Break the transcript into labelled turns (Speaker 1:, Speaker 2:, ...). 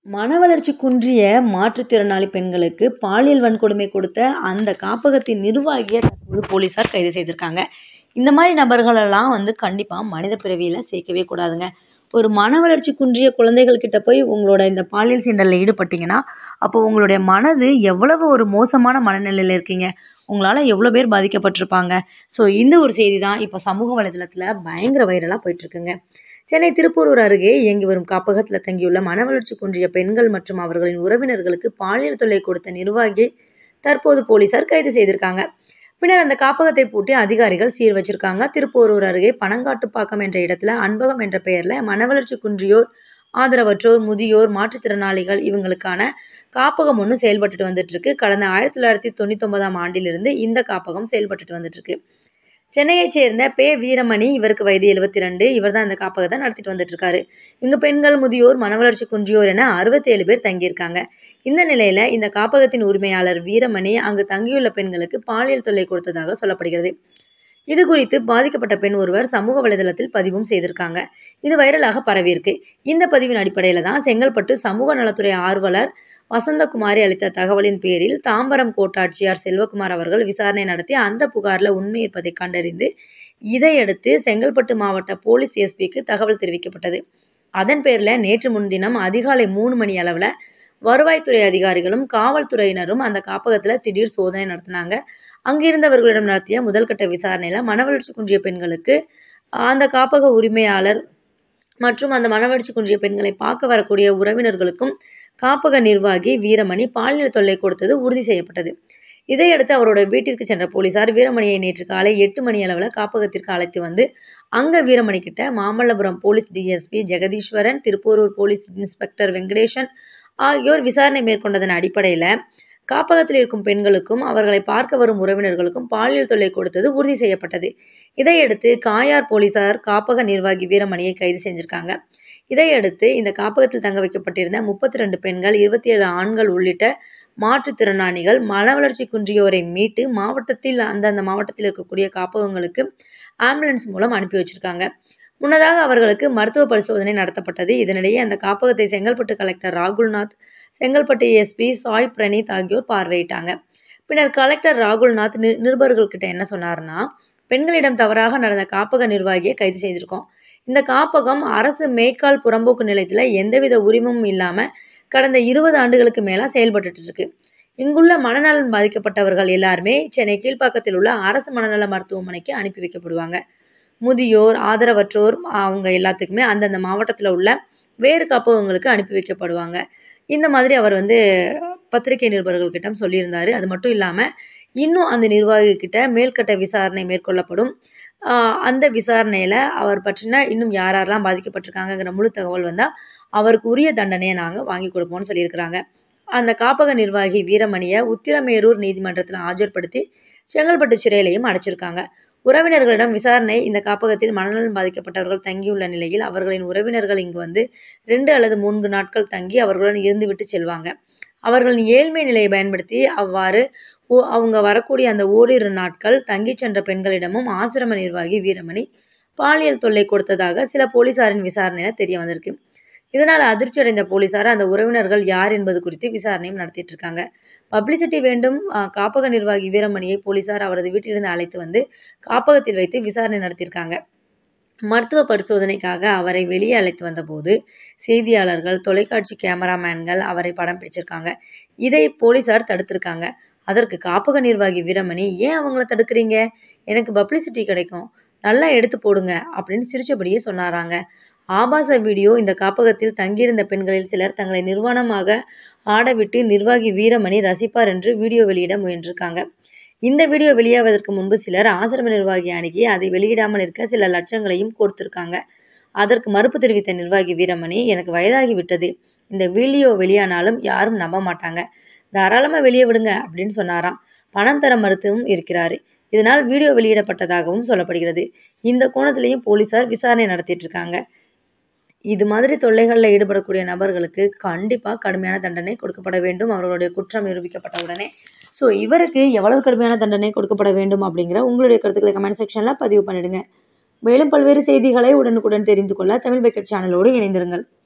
Speaker 1: மனவளர்ச்சி குன்றிய மாற்றுத்திறனாளி பெண்களுக்கு பாலியல் வன்கொடுமை கொடுத்த அந்த காப்பகத்தின் நிர்வாகியை தற்போது போலீசார் கைது செய்திருக்காங்க இந்த மாதிரி நபர்களெல்லாம் வந்து கண்டிப்பாக மனித பிறவியில் சேர்க்கவே கூடாதுங்க ஒரு மன வளர்ச்சி குன்றிய குழந்தைகள் கிட்ட போய் உங்களோட இந்த பாலியல் சீண்டலில் ஈடுபட்டீங்கன்னா அப்போ உங்களுடைய மனது எவ்வளவு ஒரு மோசமான மனநிலையில் இருக்கீங்க உங்களால் எவ்வளோ பேர் பாதிக்கப்பட்டிருப்பாங்க ஸோ இந்த ஒரு செய்தி தான் இப்போ சமூக வலைதளத்தில் பயங்கர வைரலாக போயிட்டுருக்குங்க சென்னை திருப்பூரூர் அருகே இயங்கி வரும் காப்பகத்தில் தங்கியுள்ள மன வளர்ச்சி குன்றிய பெண்கள் மற்றும் அவர்களின் உறவினர்களுக்கு பாலியல் தொல்லை கொடுத்த நிர்வாகியை தற்போது போலீசார் கைது செய்திருக்காங்க பின்னர் அந்த காப்பகத்தை பூட்டி அதிகாரிகள் சீர் வச்சிருக்காங்க திருப்போரூர் அருகே பனங்காட்டுப்பாக்கம் என்ற இடத்துல அன்பகம் என்ற பெயர்ல மனவளர்ச்சி குன்றியோர் ஆதரவற்றோர் முதியோர் மாற்றுத்திறனாளிகள் இவங்களுக்கான காப்பகம் ஒன்று செயல்பட்டுட்டு வந்துட்டு இருக்கு கடந்த ஆயிரத்தி தொள்ளாயிரத்தி தொண்ணூத்தி ஒன்பதாம் ஆண்டிலிருந்து இந்த காப்பகம் செயல்பட்டுட்டு வந்துட்டு இருக்கு சென்னையைச் சேர்ந்த பே வீரமணி இவருக்கு வயது எழுபத்தி ரெண்டு இவர் தான் இந்த காப்பகத்தை நடத்திட்டு வந்துட்டு இருக்காரு இங்க பெண்கள் முதியோர் மனவளர்ச்சி குன்றியோர் என அறுபத்தேழு பேர் தங்கியிருக்காங்க இந்த நிலையில இந்த காப்பகத்தின் உரிமையாளர் வீரமணி அங்கு தங்கியுள்ள பெண்களுக்கு பாலியல் தொல்லை கொடுத்ததாக சொல்லப்படுகிறது இது குறித்து பாதிக்கப்பட்ட பெண் ஒருவர் சமூக வலைதளத்தில் பதிவும் செய்திருக்காங்க இது வைரலாக பரவியிருக்கு இந்த பதிவின் அடிப்படையில தான் செங்கல்பட்டு சமூக நலத்துறை ஆர்வலர் வசந்தகுமாரி அளித்த தகவலின் பேரில் தாம்பரம் கோட்டாட்சியார் செல்வகுமார் அவர்கள் விசாரணை நடத்தி அந்த புகார்ல உண்மை இருப்பதை கண்டறிந்து இதையடுத்து செங்கல்பட்டு மாவட்ட போலீஸ் எஸ்பிக்கு தகவல் தெரிவிக்கப்பட்டது அதன் பேர்ல நேற்று முன்தினம் அதிகாலை மூணு மணி அளவுல வருவாய்த்துறை அதிகாரிகளும் காவல்துறையினரும் அந்த காப்பகத்துல திடீர் சோதனை நடத்தினாங்க அங்கிருந்தவர்களிடம் நடத்திய முதல்கட்ட விசாரணையில மனவளர்ச்சி குன்றிய பெண்களுக்கு அந்த காப்பக உரிமையாளர் மற்றும் அந்த மனவளர்ச்சி குன்றிய பெண்களை பார்க்க வரக்கூடிய உறவினர்களுக்கும் காப்பக நிர்வாகி வீரமணி பாலியல் தொல்லை கொடுத்தது உறுதி செய்யப்பட்டது இதையடுத்து அவரோட வீட்டிற்கு சென்ற போலீசார் வீரமணியை நேற்று காலை எட்டு மணி அளவில் காப்பகத்திற்கு அழைத்து வந்து அங்க வீரமணி கிட்ட Mamallapuram police DSP Jagadeeswaran Thiruporur police inspector Venkatesan ஆகியோர் விசாரணை மேற்கொண்டதன் அடிப்படையில காப்பகத்தில் இருக்கும் பெண்களுக்கும் அவர்களை பார்க்க வரும் உறவினர்களுக்கும் பாலியல் தொல்லை கொடுத்தது உறுதி செய்யப்பட்டது இதையடுத்து காயார் போலீசார் காப்பக நிர்வாகி வீரமணியை கைது செஞ்சிருக்காங்க இதையடுத்து இந்த காப்பகத்தில் தங்க வைக்கப்பட்டிருந்த முப்பத்தி ரெண்டு பெண்கள் இருபத்தி ஏழு ஆண்கள் உள்ளிட்ட மாற்றுத்திறனாளிகள் மன வளர்ச்சி குன்றியோரை மீட்டு மாவட்டத்தில் அந்தந்த மாவட்டத்தில் இருக்கக்கூடிய காப்பகங்களுக்கு ஆம்புலன்ஸ் மூலம் அனுப்பி வச்சிருக்காங்க முன்னதாக அவர்களுக்கு மருத்துவ பரிசோதனை நடத்தப்பட்டது இதனிடையே அந்த காப்பகத்தை செங்கல்பட்டு கலெக்டர் ராகுல்நாத் செங்கல்பட்டு எஸ்பி சாய் பிரணீத் ஆகியோர் பார்வையிட்டாங்க பின்னர் கலெக்டர் ராகுல்நாத் நி நிருபர்கள்கிட்ட என்ன சொன்னார்னா பெண்களிடம் தவறாக நடந்த காப்பக நிர்வாகியை கைது செய்திருக்கோம் இந்த காப்பகம் அரசு மேய்க்கால் புறம்போக்கு நிலையத்தில் எந்தவித உரிமமும் இல்லாமல் கடந்த இருபது ஆண்டுகளுக்கு மேலாக செயல்பட்டு இருக்கு இங்குள்ள மனநலன் பாதிக்கப்பட்டவர்கள் எல்லாருமே சென்னை கீழ்ப்பாக்கத்தில் உள்ள அரசு மனநல மருத்துவமனைக்கு அனுப்பி வைக்கப்படுவாங்க முதியோர் ஆதரவற்றோர் அவங்க எல்லாத்துக்குமே அந்தந்த மாவட்டத்தில் உள்ள வேறு காப்பகங்களுக்கு அனுப்பி வைக்கப்படுவாங்க இந்த மாதிரி அவர் வந்து பத்திரிகை நிருபர்கள்கிட்ட சொல்லியிருந்தாரு அது மட்டும் இல்லாமல் இன்னும் அந்த நிர்வாகிகிட்ட மேல்கட்ட விசாரணை மேற்கொள்ளப்படும் அந்த விசாரணையில் அவர் பற்றின இன்னும் யார் யாரெல்லாம் பாதிக்கப்பட்டிருக்காங்கங்கிற முழு தகவல் வந்தால் அவருக்கு உரிய தண்டனையை நாங்கள் வாங்கி கொடுப்போம்னு சொல்லியிருக்கிறாங்க அந்த காப்பக நிர்வாகி வீரமணியை உத்திரமேரூர் நீதிமன்றத்தில் ஆஜர்படுத்தி செங்கல்பட்டு சிறையிலையும் அடைச்சிருக்காங்க உறவினர்களிடம் விசாரணை இந்த காப்பகத்தில் மனநலன் பாதிக்கப்பட்டவர்கள் தங்கியுள்ள நிலையில் அவர்களின் உறவினர்கள் இங்கு வந்து ரெண்டு அல்லது மூன்று நாட்கள் தங்கி அவர்களுடன் இருந்துவிட்டு செல்வாங்க அவர்களின் ஏழ்மை நிலையை பயன்படுத்தி அவ்வாறு அவங்க வரக்கூடிய அந்த ஓரிரு நாட்கள் தங்கி சென்ற பெண்களிடமும் ஆசிரம நிர்வாகி வீரமணி பாலியல் தொல்லை கொடுத்ததாக சில போலீசாரின் விசாரணையில தெரிய வந்திருக்கு இதனால் அதிர்ச்சி அடைந்த போலீசார் அந்த உறவினர்கள் யார் என்பது குறித்து விசாரணையும் நடத்திட்டு இருக்காங்க பப்ளிசிட்டி வேண்டும் காப்பக நிர்வாகி வீரமணியை போலீசார் அவரது வீட்டிலிருந்து அழைத்து வந்து காப்பகத்தில் வைத்து விசாரணை நடத்தியிருக்காங்க மருத்துவ பரிசோதனைக்காக அவரை வெளியே அழைத்து வந்தபோது செய்தியாளர்கள் தொலைக்காட்சி கேமராமேன்கள் அவரை படம் பிடிச்சிருக்காங்க இதை போலீசார் தடுத்திருக்காங்க அதற்கு காப்பக நிர்வாகி வீரமணி ஏன் அவங்கள தடுக்கிறீங்க எனக்கு பப்ளிசிட்டி கிடைக்கும் நல்லா எடுத்து போடுங்க அப்படின்னு சிரிச்சபடியே சொன்னாராங்க ஆபாச வீடியோ இந்த காப்பகத்தில் தங்கியிருந்த பெண்களில் சிலர் தங்களை நிர்வாணமாக ஆடவிட்டு நிர்வாகி வீரமணி ரசிப்பார் என்று வீடியோ வெளியிட முயன்றிருக்காங்க இந்த வீடியோ வெளியாவதற்கு முன்பு சிலர் ஆசிரம நிர்வாகி அணுகி அதை வெளியிடாமல் இருக்க சில லட்சங்களையும் கொடுத்திருக்காங்க அதற்கு மறுப்பு தெரிவித்த நிர்வாகி வீரமணி எனக்கு வயதாகி விட்டது இந்த வீடியோ வெளியானாலும் யாரும் நம்ப மாட்டாங்க தாராளமாக வெளியே விடுங்க அப்படின்னு சொன்னாராம் பணம் தர மறுத்தும் இருக்கிறாரு இதனால் வீடியோ வெளியிடப்பட்டதாகவும் சொல்லப்படுகிறது இந்த கோணத்திலையும் போலீசார் விசாரணை நடத்திட்டு இருக்காங்க இது மாதிரி தொல்லைகளில் ஈடுபடக்கூடிய நபர்களுக்கு கண்டிப்பாக கடுமையான தண்டனை கொடுக்கப்பட வேண்டும் அவர்களுடைய குற்றம் நிரூபிக்கப்பட்ட உடனே ஸோ இவருக்கு எவ்வளவு கடுமையான தண்டனை கொடுக்கப்பட வேண்டும் அப்படிங்கிற உங்களுடைய கருத்துக்களை கமெண்ட் செக்ஷனில் பதிவு பண்ணிடுங்க மேலும் பல்வேறு செய்திகளை உடனுக்குடன் தெரிந்து கொள்ள தமிழ் பக்கெட் சேனலோடு இணைந்திருங்கள்